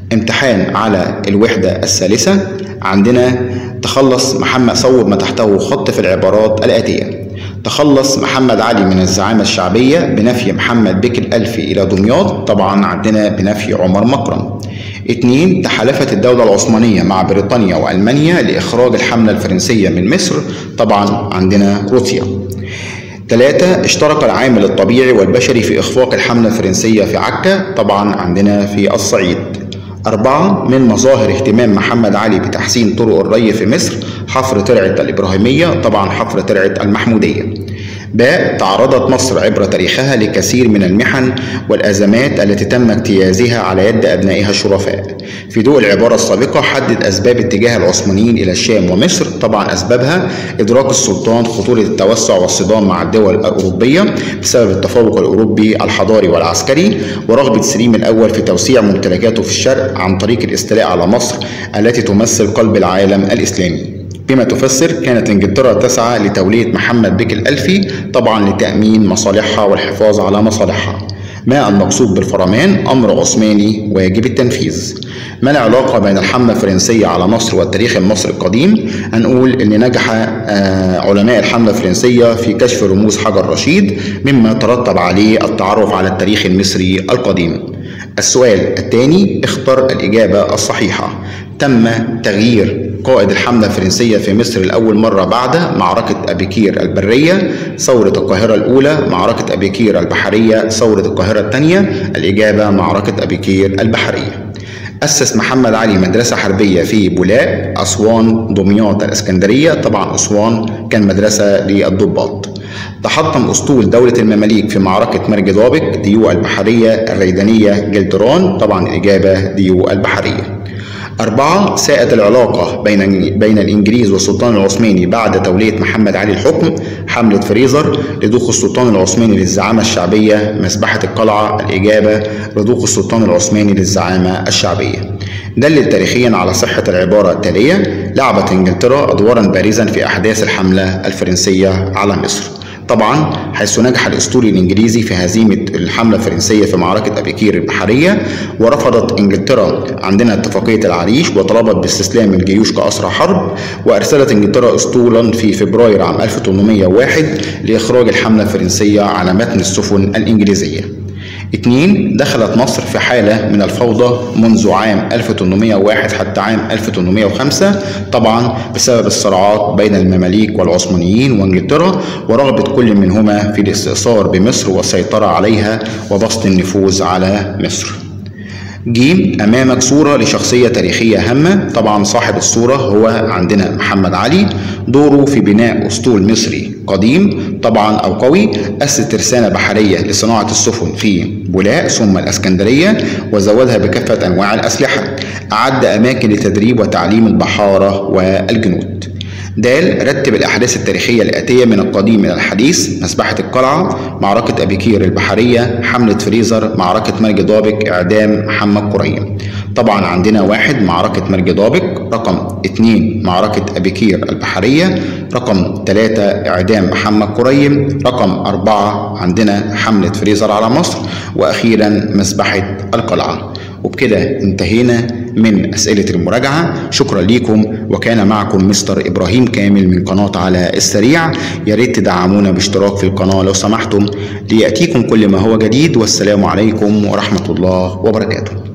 امتحان على الوحدة الثالثة عندنا تخلص محمد صوب ما تحته خط في العبارات الآتية تخلص محمد علي من الزعامة الشعبية بنفي محمد بك الألفي إلى دمياط طبعا عندنا بنفي عمر مكرم اتنين تحالفت الدولة العثمانية مع بريطانيا وألمانيا لإخراج الحملة الفرنسية من مصر طبعا عندنا روسيا ثلاثة اشترك العامل الطبيعي والبشري في إخفاق الحملة الفرنسية في عكا طبعا عندنا في الصعيد أربعة من مظاهر اهتمام محمد علي بتحسين طرق الري في مصر حفر ترعة الإبراهيمية طبعا حفر ترعة المحمودية باء تعرضت مصر عبر تاريخها لكثير من المحن والأزمات التي تم اجتيازها على يد أبنائها الشرفاء في ضوء العبارة السابقة حدد أسباب اتجاه العثمانيين إلى الشام ومصر طبعا أسبابها إدراك السلطان خطورة التوسع والصدام مع الدول الأوروبية بسبب التفوق الأوروبي الحضاري والعسكري ورغبة سليم الأول في توسيع ممتلكاته في الشرق عن طريق الاستيلاء على مصر التي تمثل قلب العالم الإسلامي بما تفسر كانت انجلترا تسعى لتولية محمد بك الألفي طبعا لتأمين مصالحها والحفاظ على مصالحها ما المقصود بالفرمان أمر عثماني واجب التنفيذ ما العلاقة بين الحملة الفرنسية على مصر والتاريخ المصري القديم هنقول أن نجح علماء الحملة الفرنسية في كشف رموز حجر رشيد مما ترتب عليه التعرف على التاريخ المصري القديم السؤال الثاني اختر الإجابة الصحيحة تم تغيير قائد الحملة الفرنسية في مصر لأول مرة بعد معركة أبيكير البرية ثورة القاهرة الأولى معركة أبيكير البحرية ثورة القاهرة الثانية الإجابة معركة أبيكير البحرية أسس محمد علي مدرسة حربية في بولاق أسوان دمياط الإسكندرية طبعا أسوان كان مدرسة للضباط تحطم أسطول دولة المماليك في معركة مرج ضابك ديو البحرية الريدانية جلدران طبعا الإجابة ديو البحرية أربعة ساءت العلاقة بين بين الإنجليز والسلطان العثماني بعد تولية محمد علي الحكم حملة فريزر لدوخ السلطان العثماني للزعامة الشعبية مسبحة القلعة الإجابة لدوخ السلطان العثماني للزعامة الشعبية دلل تاريخيا على صحة العبارة التالية لعبت إنجلترا أدوارا بارزا في أحداث الحملة الفرنسية على مصر طبعا حيث نجح الاسطول الانجليزي في هزيمه الحمله الفرنسيه في معركه ابيكير البحريه ورفضت انجلترا عندنا اتفاقيه العريش وطلبت باستسلام الجيوش كاسرى حرب وارسلت انجلترا اسطولا في فبراير عام 1801 لاخراج الحمله الفرنسيه على متن السفن الانجليزيه اثنين دخلت مصر في حالة من الفوضى منذ عام 1801 حتى عام 1805 طبعا بسبب الصراعات بين المماليك والعثمانيين وانجلترا ورغبة كل منهما في الاستئثار بمصر والسيطرة عليها وبسط النفوذ على مصر جيم أمامك صورة لشخصية تاريخية هامة طبعا صاحب الصورة هو عندنا محمد علي دوره في بناء أسطول مصري قديم طبعا أو قوي أسس ترسانة بحرية لصناعة السفن في بولاق ثم الأسكندرية وزودها بكافة أنواع الأسلحة أعد أماكن لتدريب وتعليم البحارة والجنود دال رتب الأحداث التاريخية الآتية من القديم إلى الحديث مسبحة القلعة معركة أبيكير البحرية حملة فريزر معركة مرج ضابك إعدام محمد قريم طبعا عندنا واحد معركة مرج ضابك رقم اتنين معركة أبيكير البحرية رقم ثلاثة إعدام محمد قريم رقم أربعة عندنا حملة فريزر على مصر وأخيرا مسبحة القلعة وبكده انتهينا من أسئلة المراجعة شكرا ليكم وكان معكم مستر إبراهيم كامل من قناة على السريع يا ريت تدعمونا باشتراك في القناة لو سمحتم ليأتيكم كل ما هو جديد والسلام عليكم ورحمة الله وبركاته